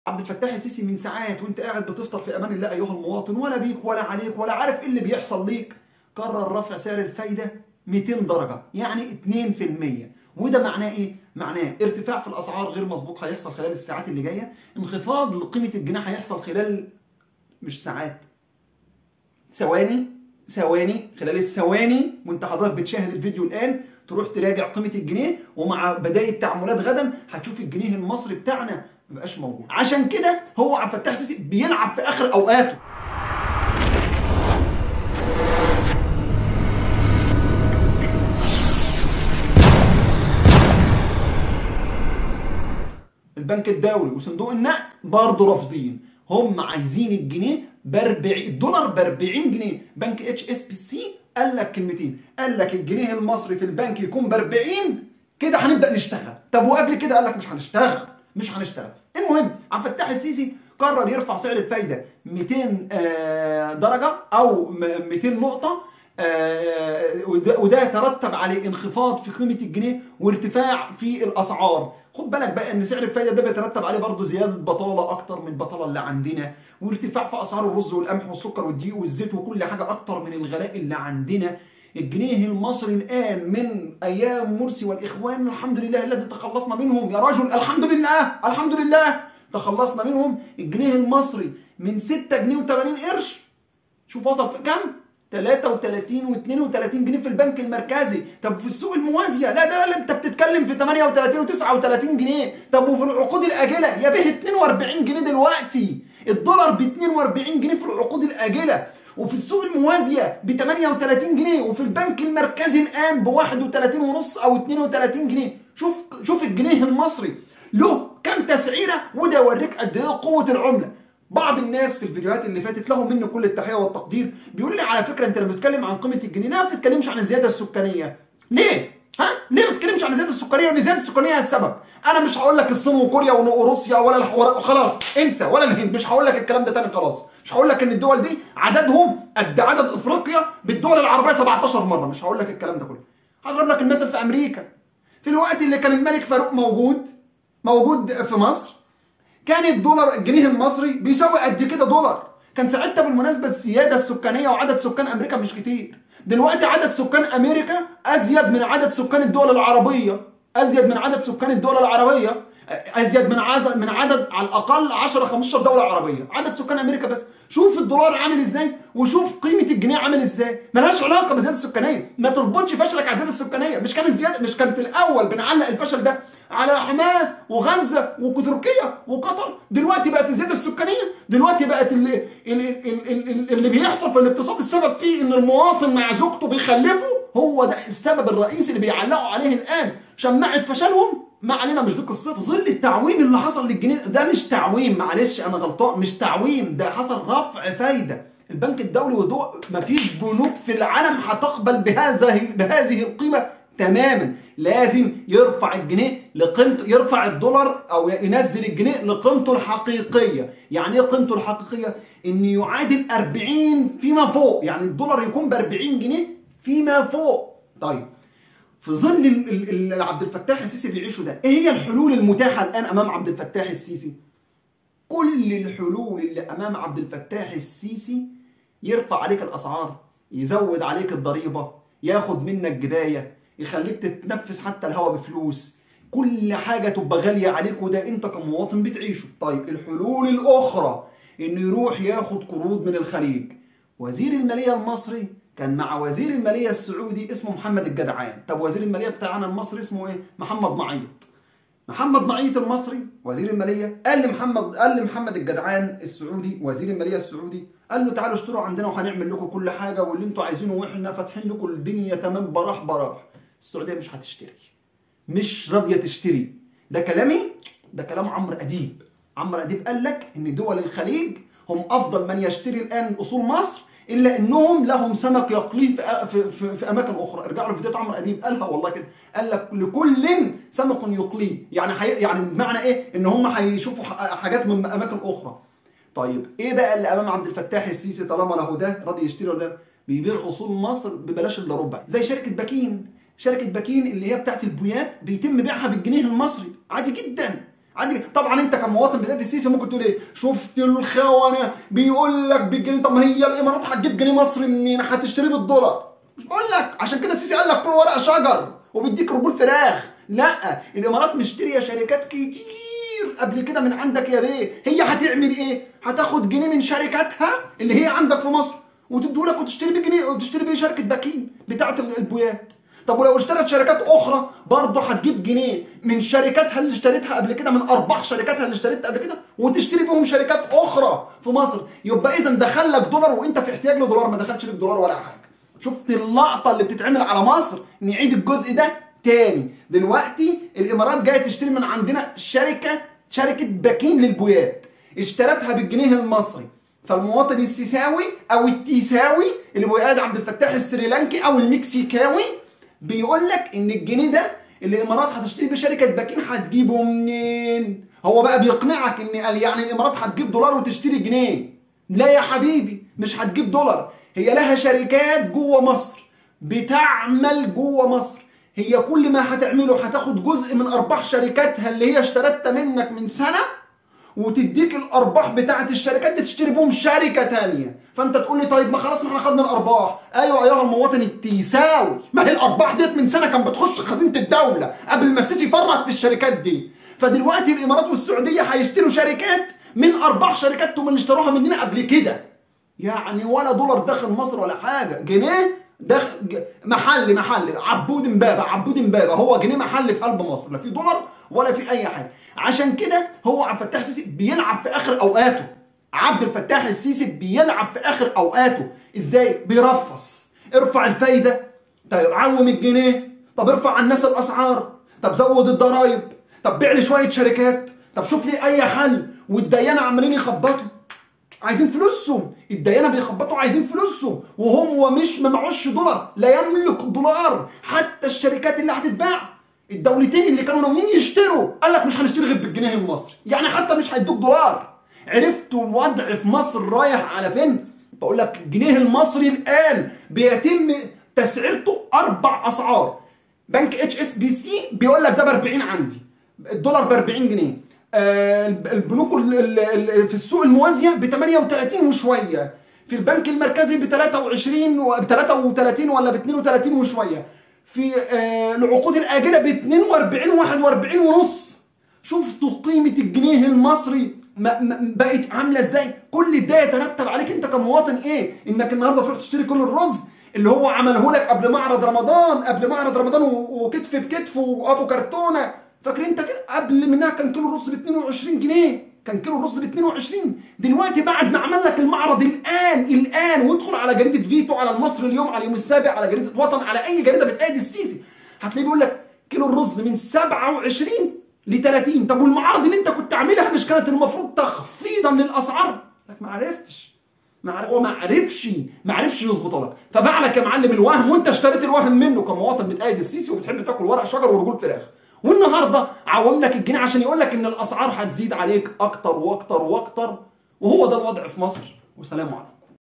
عبد الفتاح السيسي من ساعات وانت قاعد بتفطر في امان الله ايها المواطن ولا بيك ولا عليك ولا عارف ايه اللي بيحصل ليك قرر رفع سعر الفايده 200 درجه يعني 2% وده معناه ايه؟ معناه ارتفاع في الاسعار غير مسبوق هيحصل خلال الساعات اللي جايه، انخفاض لقيمه الجنيه هيحصل خلال مش ساعات ثواني ثواني خلال الثواني وانت حضرتك بتشاهد الفيديو الان تروح تراجع قيمه الجنيه ومع بدايه التعاملات غدا هتشوف الجنيه المصري بتاعنا مبقاش موجود عشان كده هو عبد الفتاح السيسي بيلعب في اخر اوقاته البنك الدولي وصندوق النقد برضه رافضين هم عايزين الجنيه ب 40 الدولار ب 40 جنيه بنك اتش اس بي سي قال لك كلمتين قال لك الجنيه المصري في البنك يكون ب 40 كده هنبدا نشتغل طب وقبل كده قال لك مش هنشتغل مش هنشتغل المهم عبد الفتاح السيسي قرر يرفع سعر الفايده 200 درجه او 200 نقطه وده يترتب عليه انخفاض في قيمه الجنيه وارتفاع في الاسعار خد بالك بقى ان سعر الفايده ده بيترتب عليه برضه زياده بطاله اكتر من البطاله اللي عندنا وارتفاع في اسعار الرز والقمح والسكر والدقيق والزيت وكل حاجه اكتر من الغلاء اللي عندنا الجنيه المصري الان من ايام مرسي والاخوان الحمد لله الذي تخلصنا منهم يا رجل الحمد لله الحمد لله تخلصنا منهم الجنيه المصري من 6 جنيه و80 قرش شوف وصل في كام 33 و32 جنيه في البنك المركزي طب في السوق الموازيه لا ده لا انت بتتكلم في 38 و39 جنيه طب وفي العقود الاجله يا به 42 جنيه دلوقتي الدولار ب 42 جنيه في العقود الاجله وفي السوق الموازيه ب 38 جنيه وفي البنك المركزي الان ب 31 ونص او 32 جنيه شوف شوف الجنيه المصري له كام تسعيره وده يوريك قد ايه قوه العمله بعض الناس في الفيديوهات اللي فاتت لهم مني كل التحيه والتقدير بيقول لي على فكره انت لما بتتكلم عن قيمه الجنيه ليه ما بتتكلمش عن الزياده السكانيه ليه ها ليه ما بتتكلمش عن الزياده السكانيه وان الزياده السكانيه هي السبب انا مش هقول لك الصين وكوريا وروسيا ولا الحوار خلاص انسى ولا الهند مش هقول لك الكلام ده تاني خلاص مش هقول لك ان الدول دي عددهم قد عدد افريقيا بالدول العربيه 17 مره مش هقول لك الكلام ده كله هضرب لك المثل في امريكا في الوقت اللي كان الملك فاروق موجود موجود في مصر كان الدولار الجنيه المصري بيساوي قد كده دولار كان ساعتها بالمناسبه السياده السكانيه وعدد سكان امريكا مش كتير دلوقتي عدد سكان امريكا ازيد من عدد سكان الدول العربيه ازيد من عدد سكان الدول العربيه ازيد من عدد من عدد على الاقل 10 15 دوله عربيه عدد سكان امريكا بس شوف الدولار عامل ازاي وشوف قيمه الجنيه عامل ازاي ملهاش علاقه بالزياده السكانيه ما تربطش فشلك على الزياده السكانيه مش كان الزياده مش كان في الاول بنعلق الفشل ده على حماس وغزه وتركيا وقطر دلوقتي بقت الزياده السكانيه دلوقتي بقت اللي, اللي, اللي, اللي بيحصل في الاقتصاد السبب فيه ان المواطن مع زوجته بيخلفوا هو ده السبب الرئيسي اللي بيعلقوا عليه الان شماعه فشلهم ما علينا مش دي قصته ظل التعويم اللي حصل للجنيه ده مش تعويم معلش انا غلطان مش تعويم ده حصل رفع فايده البنك الدولي ودول مفيش بنوك في العالم هتقبل بهذا بهذه القيمه تماما لازم يرفع الجنيه لقيمته يرفع الدولار او ينزل الجنيه لقيمته الحقيقيه يعني ايه قيمته الحقيقيه ان يعادل 40 فيما فوق يعني الدولار يكون ب 40 جنيه فيما فوق طيب في ظل اللي عبد الفتاح السيسي بيعيشه ده ايه هي الحلول المتاحه الان امام عبد الفتاح السيسي كل الحلول اللي امام عبد الفتاح السيسي يرفع عليك الاسعار يزود عليك الضريبه ياخد منك جبايه يخليك تتنفس حتى الهواء بفلوس كل حاجه تبقى غاليه عليك وده انت كمواطن بتعيشه طيب الحلول الاخرى انه يروح ياخد قروض من الخليج وزير الماليه المصري كان مع وزير الماليه السعودي اسمه محمد الجدعان طب وزير الماليه بتاعنا المصري اسمه ايه محمد معيط محمد معيط المصري وزير الماليه قال لمحمد قال لمحمد الجدعان السعودي وزير الماليه السعودي قال له تعالوا اشتروا عندنا وهنعمل لكم كل حاجه واللي انتوا عايزينه واحنا فاتحين لكم الدنيا تمام براح براح السعوديه مش هتشتري مش راضيه تشتري ده كلامي ده كلام عمرو اديب عمرو اديب قال لك ان دول الخليج هم افضل من يشتري الان اصول مصر الا انهم لهم سمك يقليه في, في, في, في اماكن اخرى ارجعوا لفيديوهات عمرو اديب قالها والله كده قال لك لكل سمك يقليه يعني حي... يعني بمعنى ايه ان هم هيشوفوا حاجات من اماكن اخرى طيب ايه بقى اللي امام عبد الفتاح السيسي طالما له ده راضي يشتري ولا ده بيبيع اصول مصر ببلاش الا ربع زي شركه باكين شركه باكين اللي هي بتاعت البويات بيتم بيعها بالجنيه المصري عادي جدا عادي طبعا انت كمواطن بتأدي السيسي ممكن تقول ايه شفت الخونه بيقول لك بالجنيه طب ما هي الامارات هتجيب جنيه مصري منين هتشتريه بالدولار مش بقول لك عشان كده السيسي قال لك كل ورقه شجر وبيديك رجول فراخ لا الامارات مشتريه شركات كتير قبل كده من عندك يا بيه هي هتعمل ايه هتاخد جنيه من شركاتها اللي هي عندك في مصر وتدولك وتشتري بجنيه وتشتري بيه شركه باكين بتاعه البويات طب ولو اشترت شركات اخرى برضه هتجيب جنيه من شركاتها اللي اشتريتها قبل كده من ارباح شركاتها اللي اشتريتها قبل كده وتشتري بيهم شركات اخرى في مصر يبقى اذا دخل لك دولار وانت في احتياج لدولار ما دخلش لك دولار ولا حاجه شفت اللقطه اللي بتتعمل على مصر نعيد الجزء ده تاني دلوقتي الامارات جايه تشتري من عندنا شركه شركه باكين للبويات اشترتها بالجنيه المصري فالمواطن السيساوي او التيساوي اللي هو قاعد عبد الفتاح السريلانكي او المكسيكاوي بيقول لك ان الجنيه ده اللي الامارات هتشتري بيه شركه باكين هتجيبه منين؟ هو بقى بيقنعك ان قال يعني الامارات هتجيب دولار وتشتري جنيه لا يا حبيبي مش هتجيب دولار هي لها شركات جوه مصر بتعمل جوه مصر هي كل ما هتعمله هتاخد جزء من ارباح شركاتها اللي هي اشترتها منك من سنه وتديك الارباح بتاعت الشركات دي تشتري بهم شركه تانية فانت تقول لي طيب ما خلاص ما احنا خدنا الارباح ايوه ايها المواطن التيساوي ما هي الارباح ديت من سنه كانت بتخش خزينه الدوله قبل ما السيسي يفرط في الشركات دي فدلوقتي الامارات والسعوديه هيشتروا شركات من ارباح شركاتهم اللي اشتروها مننا قبل كده يعني ولا دولار داخل مصر ولا حاجه جنيه داخل محل محل عبود امبابه عبود امبابه هو جنيه محل في قلب مصر لا في دولار ولا في اي حاجه عشان كده هو عبد الفتاح السيسي بيلعب في اخر اوقاته عبد الفتاح السيسي بيلعب في اخر اوقاته ازاي بيرفص ارفع الفايده طيب عوم الجنيه طب ارفع على الناس الاسعار طب زود الضرايب طب بيع لي شويه شركات طب شوف لي اي حل والديانه عمالين يخبطوا عايزين فلوسهم الديانه بيخبطوا عايزين فلوسهم وهو مش ما معوش دولار لا يملك دولار حتى الشركات اللي هتتباع الدولتين اللي كانوا ناويين يشتروا قال لك مش هنشتري غير بالجنيه المصري يعني حتى مش هيدوك دولار عرفتوا الوضع في مصر رايح على فين بقول لك الجنيه المصري الان بيتم تسعيرته اربع اسعار بنك اتش اس بي سي بيقول لك ده ب 40 عندي الدولار ب 40 جنيه آه البنوك ال ال في السوق الموازيه ب 38 وشويه في البنك المركزي ب 23 و ب 33 ولا ب 32 وشويه في آه العقود الاجله ب 42 41 ونص شفتوا قيمه الجنيه المصري ما ما بقت عامله ازاي كل ده يترتب عليك انت كمواطن ايه انك النهارده تروح تشتري كل الرز اللي هو عمله لك قبل معرض رمضان قبل معرض رمضان وكتف بكتف وابو كرتونه فاكر انت كده قبل منها كان كيلو الرز ب 22 جنيه كان كيلو الرز ب 22 دلوقتي بعد ما عمل لك المعرض الان الان وادخل على جريده فيتو على المصري اليوم على اليوم السابع على جريده وطن على اي جريده بتأيد السيسي هتلاقيه بيقول لك كيلو الرز من 27 ل 30 طب والمعارض اللي انت كنت عاملها مش كانت المفروض تخفيضا للاسعار لك ما عرفتش ما عرف... هو ما عرفش ما عرفش يظبطها لك فباع لك يا معلم الوهم وانت اشتريت الوهم منه كمواطن بتأيد السيسي وبتحب تاكل ورق شجر ورجول فراخ والنهارده عوم لك الجنيه عشان يقول لك ان الاسعار هتزيد عليك اكتر واكتر واكتر وهو ده الوضع في مصر وسلام عليكم